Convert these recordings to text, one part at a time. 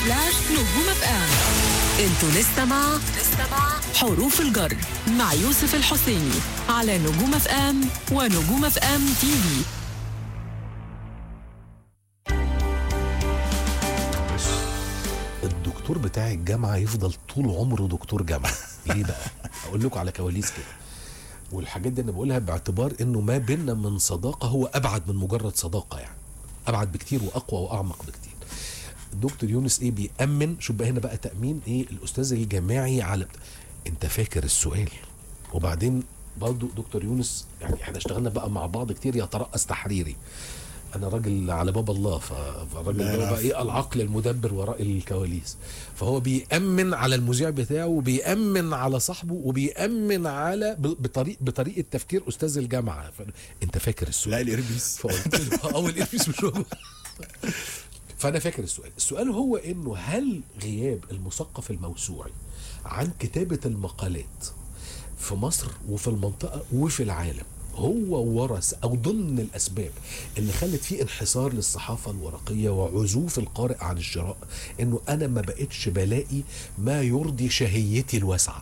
سلاش نجوم اف ام انتوا لسه مع حروف الجر مع يوسف الحسيني على نجوم اف ام ونجوم اف ام تي في الدكتور بتاع الجامعه يفضل طول عمره دكتور جامعه ليه بقى اقول لكم على كواليس كده والحاجات دي انا بقولها باعتبار انه ما بيننا من صداقه هو ابعد من مجرد صداقه يعني ابعد بكتير واقوى واعمق بكتير الدكتور يونس ايه بيأمن شوف بقى هنا بقى تأمين ايه الاستاذ الجامعي على انت فاكر السؤال وبعدين برضه دكتور يونس يعني احنا اشتغلنا بقى مع بعض كتير يترأس تحريري انا راجل على باب الله ف- فالراجل لا، ده بقى العفو. ايه العقل المدبر وراء الكواليس فهو بيأمن على المذيع بتاعه وبيأمن على صاحبه وبيأمن على ب- بطريق بطريقه تفكير استاذ الجامعه ف... انت فاكر السؤال لا الاربيس فقلت له اول ايربيس مش موجود فانا فاكر السؤال السؤال هو انه هل غياب المثقف الموسوعي عن كتابه المقالات في مصر وفي المنطقه وفي العالم هو ورث او ضمن الاسباب اللي خلت فيه انحسار للصحافه الورقيه وعزوف القارئ عن الشراء انه انا ما بقتش بلاقي ما يرضي شهيتي الواسعه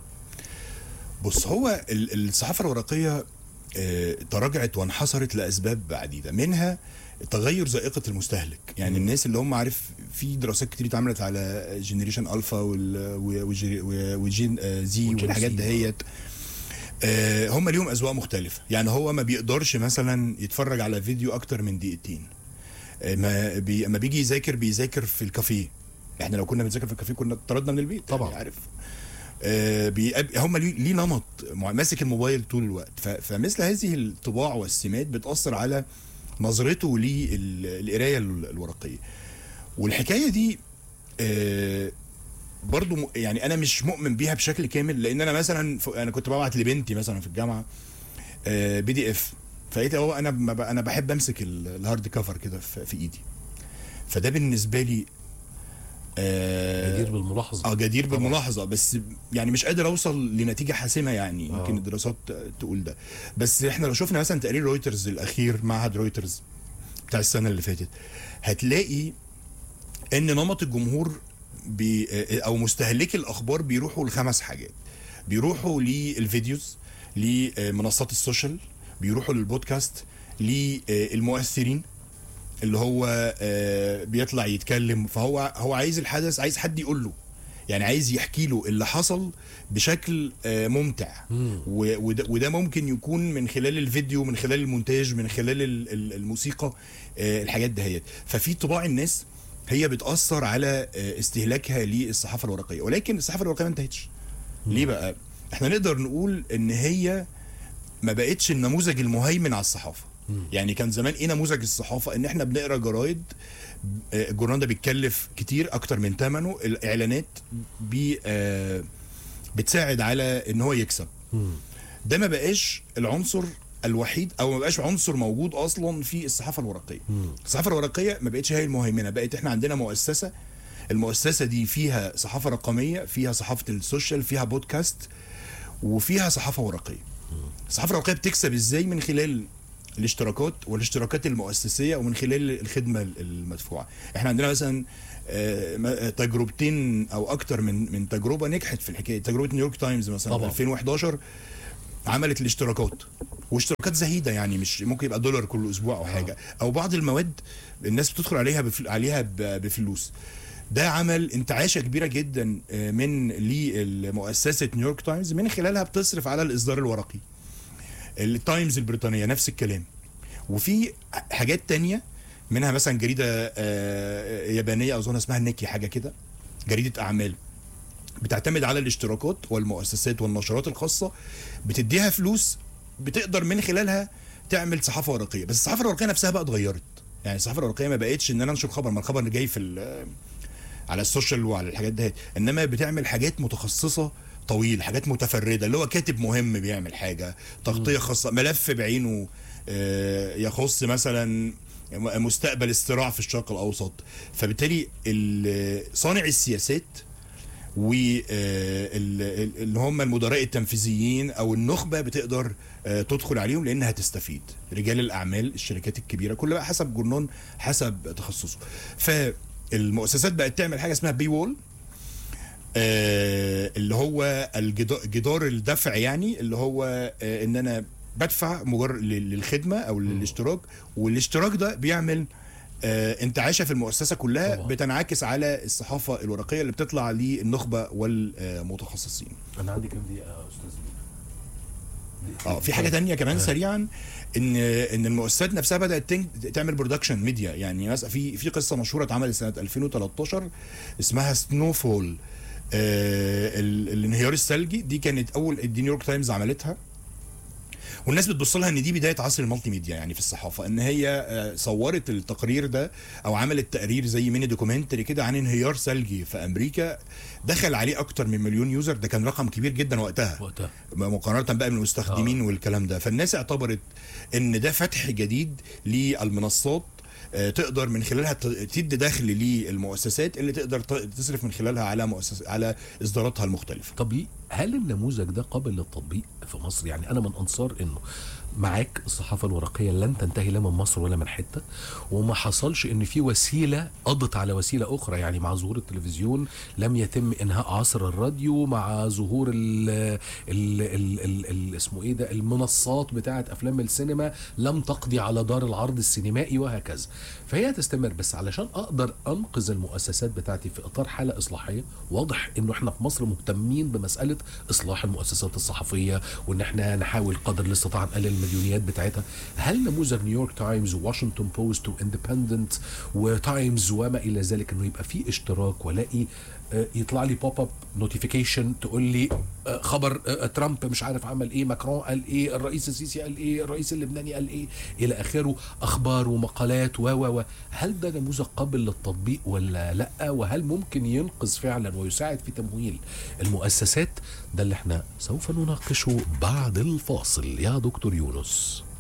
بص هو ال- الصحافه الورقيه آه، تراجعت وانحصرت لاسباب عديده منها تغير ذائقه المستهلك يعني الناس اللي هم عارف في دراسات كتير اتعملت على جنريشن الفا وال- و- وجي- و- وجين آه، زي وجين والحاجات زي. دهيت آه، هم ليهم اذواق مختلفه يعني هو ما بيقدرش مثلا يتفرج على فيديو اكتر من دقيقتين آه، ما بي ما بيجي يذاكر بيذاكر في الكافيه احنا لو كنا بنذاكر في الكافيه كنا طردنا من البيت طبعاً. يعني عارف آه، بيقاب- هم ليه ليه نمط مع- ماسك الموبايل طول الوقت ف- فمثل هذه الطباع والسمات بتاثر على نظرته للقرايه ال- الورقيه والحكايه دي آه، برضو م- يعني انا مش مؤمن بيها بشكل كامل لان انا مثلا ف- انا كنت ببعت لبنتي مثلا في الجامعه بي دي اف فلقيت هو انا ما ب- انا بحب امسك ال- الهارد كفر كده في في ايدي فده بالنسبه لي آه، جدير بالملاحظه اه جدير طبعاً. بالملاحظه بس يعني مش قادر اوصل لنتيجه حاسمه يعني آه. يمكن الدراسات تقول ده بس احنا لو شفنا مثلا تقرير رويترز الاخير معهد رويترز بتاع السنه اللي فاتت هتلاقي ان نمط الجمهور بي او مستهلكي الاخبار بيروحوا لخمس حاجات بيروحوا للفيديوز لمنصات السوشيال بيروحوا للبودكاست للمؤثرين اللي هو آه، بيطلع يتكلم فهو هو عايز الحدث عايز حد يقول له يعني عايز يحكي له اللي حصل بشكل آه، ممتع و- وده, وده ممكن يكون من خلال الفيديو من خلال المونتاج من خلال ال- ال- الموسيقى آه، الحاجات دهيت ففي طباع الناس هي بتأثر على آه، استهلاكها للصحافة الورقية ولكن الصحافة الورقية ما انتهتش ليه بقى احنا نقدر نقول ان هي ما بقتش النموذج المهيمن على الصحافه يعني كان زمان ايه نموذج الصحافه ان احنا بنقرا جرايد آه، الجورنال ده بيتكلف كتير اكتر من ثمنه الاعلانات بي آه، بتساعد على ان هو يكسب ده ما بقاش العنصر الوحيد او ما بقاش عنصر موجود اصلا في الصحافه الورقيه الصحافه الورقيه ما بقتش هي المهيمنه بقت احنا عندنا مؤسسه المؤسسه دي فيها صحافه رقميه فيها صحافه السوشيال فيها بودكاست وفيها صحافه ورقيه الصحافه الورقيه بتكسب ازاي من خلال الاشتراكات والاشتراكات المؤسسيه ومن خلال الخدمه المدفوعه احنا عندنا مثلا آه، م- تجربتين او اكتر من من تجربه نجحت في الحكايه تجربه نيويورك تايمز مثلا طبعا. 2011 عملت الاشتراكات واشتراكات زهيده يعني مش ممكن يبقى دولار كل اسبوع او حاجه او بعض المواد الناس بتدخل عليها بفل عليها ب- بفلوس ده عمل انتعاشه كبيره جدا آه، من لمؤسسه نيويورك تايمز من خلالها بتصرف على الاصدار الورقي التايمز البريطانيه نفس الكلام وفي حاجات تانية منها مثلا جريده آه، يابانيه اظن اسمها نيكي حاجه كده جريده اعمال بتعتمد على الاشتراكات والمؤسسات والنشرات الخاصه بتديها فلوس بتقدر من خلالها تعمل صحافه ورقيه بس الصحافه الورقيه نفسها بقى اتغيرت يعني الصحافه الورقيه ما بقتش ان انا انشر خبر ما الخبر اللي جاي في ال- على السوشيال وعلى الحاجات دي انما بتعمل حاجات متخصصه طويل حاجات متفرده اللي هو كاتب مهم بيعمل حاجه تغطيه خاصه ملف بعينه آه، يخص مثلا مستقبل الصراع في الشرق الاوسط فبالتالي ال- صانع السياسات واللي هم المدراء التنفيذيين او النخبه بتقدر آه، تدخل عليهم لانها تستفيد رجال الاعمال الشركات الكبيره كل بقى حسب جرنان حسب تخصصه ف المؤسسات بقت تعمل حاجه اسمها بي وول آه اللي هو الجدار جدار الدفع يعني اللي هو آه ان انا بدفع مجرد لل- للخدمه او للاشتراك والاشتراك ده بيعمل آه انتعاشه في المؤسسه كلها طبعا. بتنعكس على الصحافه الورقيه اللي بتطلع للنخبه والمتخصصين انا عندي كام دقيقه يا استاذ اه في حاجه تانية كمان سريعا ان ان المؤسسات نفسها بدات تن- تعمل برودكشن ميديا يعني مثلا في في قصه مشهوره اتعملت سنه 2013 اسمها سنو فول آه ال- الانهيار الثلجي دي كانت اول دي نيويورك تايمز عملتها والناس بتبص لها ان دي بدايه عصر المالتي ميديا يعني في الصحافه ان هي آه، صورت التقرير ده او عملت تقرير زي ميني دوكيومنتري كده عن انهيار ثلجي في امريكا دخل عليه اكتر من مليون يوزر ده كان رقم كبير جدا وقتها وقتها مقارنه بقى بالمستخدمين آه. والكلام ده فالناس اعتبرت ان ده فتح جديد للمنصات آه، تقدر من خلالها ت- تدي دخل للمؤسسات اللي تقدر ت- تصرف من خلالها على مؤسس على اصداراتها المختلفه طب ي- هل النموذج ده قابل للتطبيق في مصر يعني انا من انصار انه معاك الصحافه الورقيه لن تنتهي لا من مصر ولا من حته وما حصلش ان في وسيله قضت على وسيله اخرى يعني مع ظهور التلفزيون لم يتم انهاء عصر الراديو مع ظهور ال ال ال ال ال اسمه ايه ده المنصات بتاعه افلام السينما لم تقضي على دار العرض السينمائي وهكذا فهي تستمر بس علشان اقدر انقذ المؤسسات بتاعتي في اطار حاله اصلاحيه واضح انه احنا في مصر مهتمين بمساله اصلاح المؤسسات الصحفيه وان احنا نحاول قدر الاستطاعه نقلل المديونيات بتاعتها هل نموذج نيويورك تايمز وواشنطن بوست واندبندنت وتايمز وما الى ذلك انه يبقى في اشتراك والاقي آه، يطلع لي بوب اب نوتيفيكيشن تقول لي آه، خبر آه، ترامب مش عارف عمل ايه ماكرون قال ايه الرئيس السيسي قال ايه الرئيس اللبناني قال ايه الى اخره اخبار ومقالات و و و هل ده نموذج قابل للتطبيق ولا لا وهل ممكن ينقذ فعلا ويساعد في تمويل المؤسسات ده اللي احنا سوف نناقشه بعد الفاصل يا دكتور يونس